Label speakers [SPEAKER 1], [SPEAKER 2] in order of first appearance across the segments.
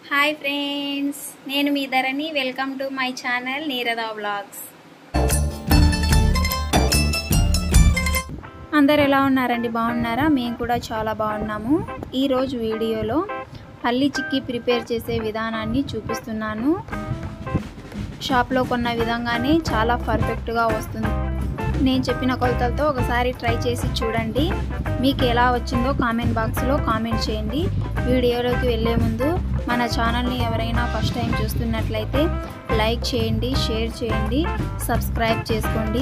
[SPEAKER 1] hi friends నేను మీ Dharani welcome to my channel Nirada vlogs అందరు ఎలా ఉన్నారండి బాగున్నారా మేము కూడా చాలా బాగున్నాము ఈరోజు వీడియోలో పల్లి చిక్కీ ప్రిపేర్ చేసే విధానాన్ని చూపిస్తున్నాను షాప్లో కొన్న విధంగానే చాలా పర్ఫెక్ట్గా వస్తుంది నేను చెప్పిన కొలతలతో ఒకసారి ట్రై చేసి చూడండి మీకు ఎలా వచ్చిందో కామెంట్ బాక్స్లో కామెంట్ చేయండి వీడియోలోకి వెళ్ళే ముందు మన ఛానల్ని ఎవరైనా ఫస్ట్ టైం చూస్తున్నట్లయితే లైక్ చేయండి షేర్ చేయండి సబ్స్క్రైబ్ చేసుకోండి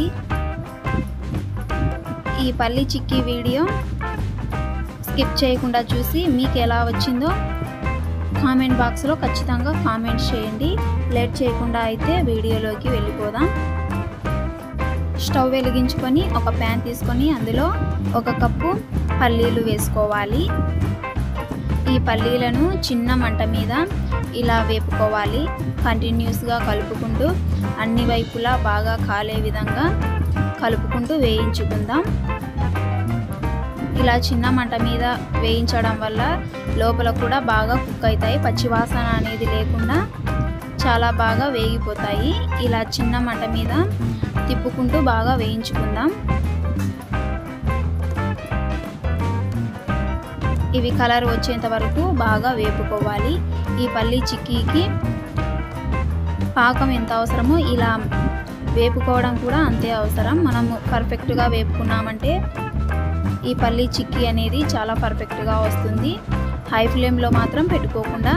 [SPEAKER 1] ఈ పల్లి చిక్కీ వీడియో స్కిప్ చేయకుండా చూసి మీకు ఎలా వచ్చిందో కామెంట్ బాక్స్లో ఖచ్చితంగా కామెంట్ చేయండి లేట్ చేయకుండా అయితే వీడియోలోకి వెళ్ళిపోదాం స్టవ్ వెలిగించుకొని ఒక ప్యాన్ తీసుకొని అందులో ఒక కప్పు పల్లీలు వేసుకోవాలి ఈ పల్లీలను చిన్న మంట మీద ఇలా వేపుకోవాలి కంటిన్యూస్గా కలుపుకుంటూ అన్ని వైపులా బాగా కాలే విధంగా కలుపుకుంటూ వేయించుకుందాం ఇలా చిన్న మంట మీద వేయించడం వల్ల లోపల కూడా బాగా కుక్ అవుతాయి పచ్చివాసన అనేది లేకుండా చాలా బాగా వేగిపోతాయి ఇలా చిన్న మంట మీద తిప్పుకుంటూ బాగా వేయించుకుందాం ఇవి కలర్ వచ్చేంత వరకు బాగా వేపుకోవాలి ఈ పల్లి చిక్కీకి పాకం ఎంత అవసరమో ఇలా వేపుకోవడం కూడా అంతే అవసరం మనము పర్ఫెక్ట్గా వేపుకున్నామంటే ఈ పల్లి చిక్కీ అనేది చాలా పర్ఫెక్ట్గా వస్తుంది హై ఫ్లేమ్లో మాత్రం పెట్టుకోకుండా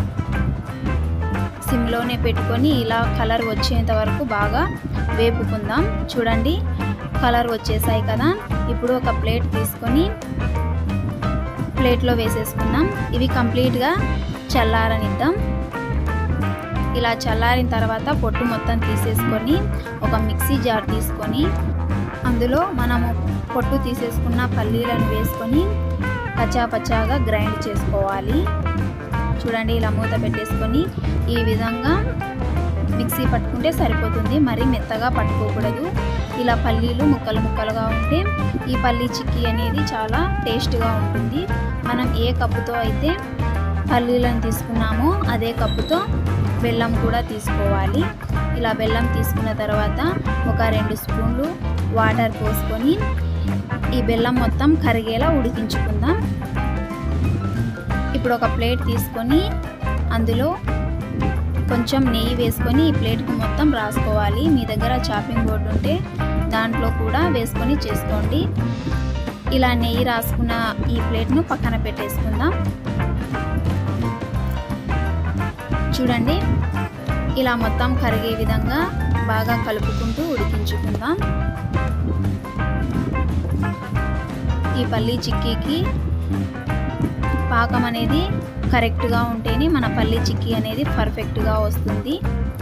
[SPEAKER 1] సిమ్లోనే పెట్టుకొని ఇలా కలర్ వచ్చేంత వరకు బాగా వేపుకుందాం చూడండి కలర్ వచ్చేసాయి కదా ఇప్పుడు ఒక ప్లేట్ తీసుకొని ప్లేట్లో వేసేసుకుందాం ఇవి కంప్లీట్గా చల్లారనిద్దాం ఇలా చల్లారిన తర్వాత పొట్టు మొత్తం తీసేసుకొని ఒక మిక్సీ జార్ తీసుకొని అందులో మనము పొట్టు తీసేసుకున్న పల్లీలను వేసుకొని పచ్చాపచ్చాగా గ్రైండ్ చేసుకోవాలి చూడండి ఇలా మూత పెట్టేసుకొని ఈ విధంగా మిక్సీ పట్టుకుంటే సరిపోతుంది మరీ మెత్తగా పట్టుకోకూడదు ఇలా పల్లీలు ముక్కలు ముక్కలుగా ఉంటే ఈ పల్లీ చిక్కీ అనేది చాలా టేస్ట్గా ఉంటుంది మనం ఏ కప్పుతో అయితే పల్లీలను తీసుకున్నామో అదే కప్పుతో బెల్లం కూడా తీసుకోవాలి ఇలా బెల్లం తీసుకున్న తర్వాత ఒక రెండు స్పూన్లు వాటర్ పోసుకొని ఈ బెల్లం మొత్తం కరిగేలా ఉడికించుకుందాం ఇప్పుడు ఒక ప్లేట్ తీసుకొని అందులో కొంచెం నెయ్యి వేసుకొని ఈ ప్లేట్కి మొత్తం రాసుకోవాలి మీ దగ్గర చాపింగ్ బోర్డు ఉంటే దాంట్లో కూడా వేసుకొని చేసుకోండి ఇలా నెయ్యి రాసుకున్న ఈ ప్లేట్ను పక్కన పెట్టేసుకుందాం చూడండి ఇలా మొత్తం కరిగే విధంగా బాగా కలుపుకుంటూ ఉడికించుకుందాం ఈ పల్లీ చిక్కీకి పాకం అనేది కరెక్ట్గా ఉంటేనే మన పల్లి చిక్కీ అనేది పర్ఫెక్ట్గా వస్తుంది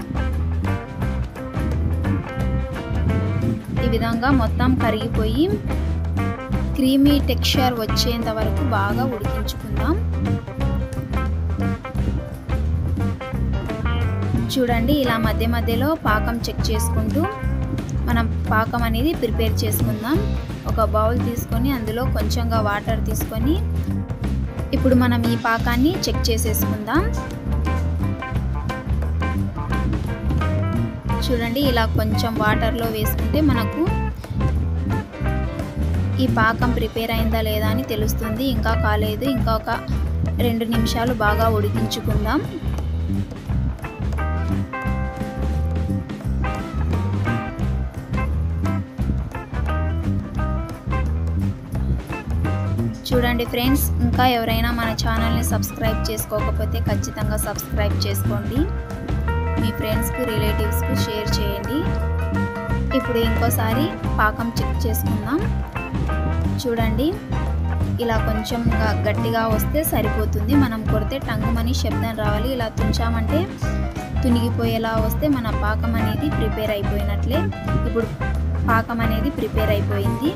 [SPEAKER 1] ఈ విధంగా మొత్తం కరిగిపోయి క్రీమీ టెక్స్చర్ వచ్చేంత వరకు బాగా ఉడికించుకుందాం చూడండి ఇలా మధ్య మధ్యలో పాకం చెక్ చేసుకుంటూ మనం పాకం అనేది ప్రిపేర్ చేసుకుందాం ఒక బౌల్ తీసుకొని అందులో కొంచెంగా వాటర్ తీసుకొని ఇప్పుడు మనం ఈ పాకాన్ని చెక్ చేసేసుకుందాం చూడండి ఇలా కొంచెం వాటర్లో వేసుకుంటే మనకు ఈ పాకం ప్రిపేర్ అయిందా లేదా అని తెలుస్తుంది ఇంకా కాలేదు ఇంకా ఒక రెండు నిమిషాలు బాగా ఉడికించుకుందాం చూడండి ఫ్రెండ్స్ ఇంకా ఎవరైనా మన ఛానల్ని సబ్స్క్రైబ్ చేసుకోకపోతే ఖచ్చితంగా సబ్స్క్రైబ్ చేసుకోండి మీ ఫ్రెండ్స్కి రిలేటివ్స్కి షేర్ చేయండి ఇప్పుడు ఇంకోసారి పాకం చెక్ చేసుకుందాం చూడండి ఇలా కొంచెం గట్టిగా వస్తే సరిపోతుంది మనం కొడితే టంగుమని శబ్దం రావాలి ఇలా తుంచామంటే తునిగిపోయేలా వస్తే మన పాకం అనేది ప్రిపేర్ అయిపోయినట్లే ఇప్పుడు పాకం అనేది ప్రిపేర్ అయిపోయింది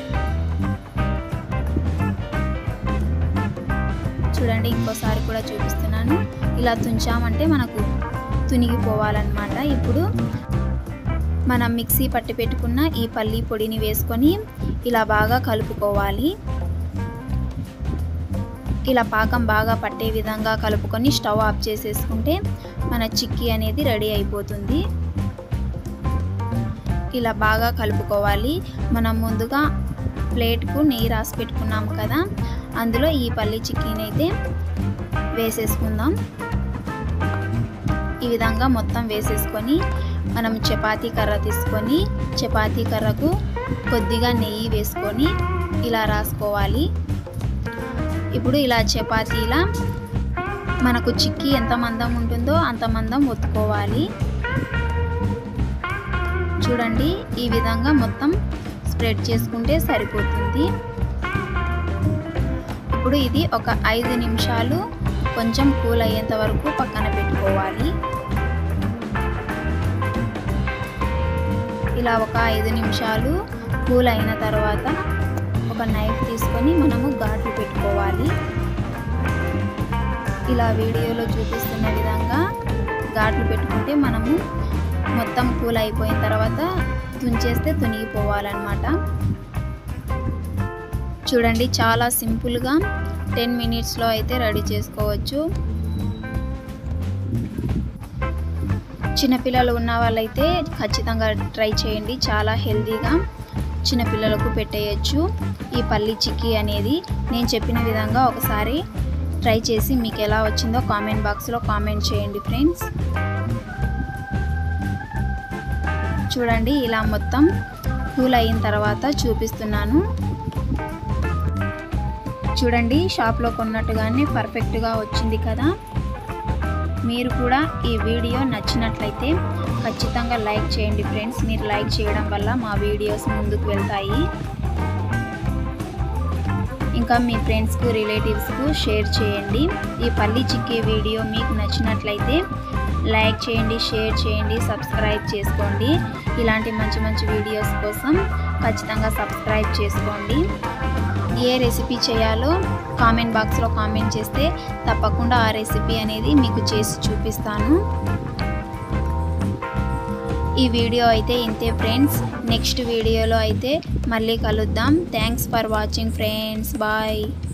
[SPEAKER 1] చూడండి ఇంకోసారి కూడా చూపిస్తున్నాను ఇలా తుంచామంటే మనకు తునిగిపోవాలన్నమాట ఇప్పుడు మనం మిక్సీ పట్టి పెట్టుకున్న ఈ పల్లి పొడిని వేసుకొని ఇలా బాగా కలుపుకోవాలి ఇలా పాకం బాగా పట్టే విధంగా కలుపుకొని స్టవ్ ఆఫ్ చేసేసుకుంటే మన చిక్కీ అనేది రెడీ అయిపోతుంది ఇలా బాగా కలుపుకోవాలి మనం ముందుగా ప్లేట్కు నెయ్యి రాసి పెట్టుకున్నాం కదా అందులో ఈ పల్లి చిక్కీని అయితే వేసేసుకుందాం ఈ విధంగా మొత్తం వేసేసుకొని మనం చపాతీ కర్ర తీసుకొని చపాతీ కర్రకు కొద్దిగా నెయ్యి వేసుకొని ఇలా రాసుకోవాలి ఇప్పుడు ఇలా చపాతీలా మనకు చిక్కీ ఎంత మందం ఉంటుందో అంత మందం ఒత్తుకోవాలి చూడండి ఈ విధంగా మొత్తం స్ప్రెడ్ చేసుకుంటే సరిపోతుంది ఇప్పుడు ఇది ఒక ఐదు నిమిషాలు కొంచెం కూల్ అయ్యేంత వరకు పక్కన పెట్టుకోవాలి ఇలా ఒక ఐదు నిమిషాలు కూల్ అయిన తర్వాత ఒక నైఫ్ తీసుకొని మనము ఘాట్లు పెట్టుకోవాలి ఇలా వీడియోలో చూపిస్తున్న విధంగా ఘాట్లు పెట్టుకుంటే మనము మొత్తం కూల్ అయిపోయిన తర్వాత తుంచేస్తే తునిగిపోవాలన్నమాట చూడండి చాలా సింపుల్గా టెన్ మినిట్స్లో అయితే రెడీ చేసుకోవచ్చు చిన్నపిల్లలు ఉన్న వాళ్ళైతే ఖచ్చితంగా ట్రై చేయండి చాలా హెల్తీగా చిన్నపిల్లలకు పెట్టేయచ్చు ఈ పల్లి చిక్కీ అనేది నేను చెప్పిన విధంగా ఒకసారి ట్రై చేసి మీకు ఎలా వచ్చిందో కామెంట్ బాక్స్లో కామెంట్ చేయండి ఫ్రెండ్స్ చూడండి ఇలా మొత్తం కూల్ అయిన తర్వాత చూపిస్తున్నాను చూడండి షాప్లో కొన్నట్టుగానే పర్ఫెక్ట్గా వచ్చింది కదా మీరు కూడా ఈ వీడియో నచ్చినట్లయితే ఖచ్చితంగా లైక్ చేయండి ఫ్రెండ్స్ మీరు లైక్ చేయడం వల్ల మా వీడియోస్ ముందుకు వెళ్తాయి ఇంకా మీ ఫ్రెండ్స్కు రిలేటివ్స్కు షేర్ చేయండి ఈ పల్లి చిక్కీ వీడియో మీకు నచ్చినట్లయితే లైక్ చేయండి షేర్ చేయండి సబ్స్క్రైబ్ చేసుకోండి ఇలాంటి మంచి మంచి వీడియోస్ కోసం ఖచ్చితంగా సబ్స్క్రైబ్ చేసుకోండి ఏ రెసిపీ చేయాలో కామెంట్ బాక్స్లో కామెంట్ చేస్తే తప్పకుండా ఆ రెసిపీ అనేది మీకు చేసి చూపిస్తాను ఈ వీడియో అయితే ఇంతే ఫ్రెండ్స్ నెక్స్ట్ వీడియోలో అయితే మళ్ళీ కలుద్దాం thanks for watching friends bye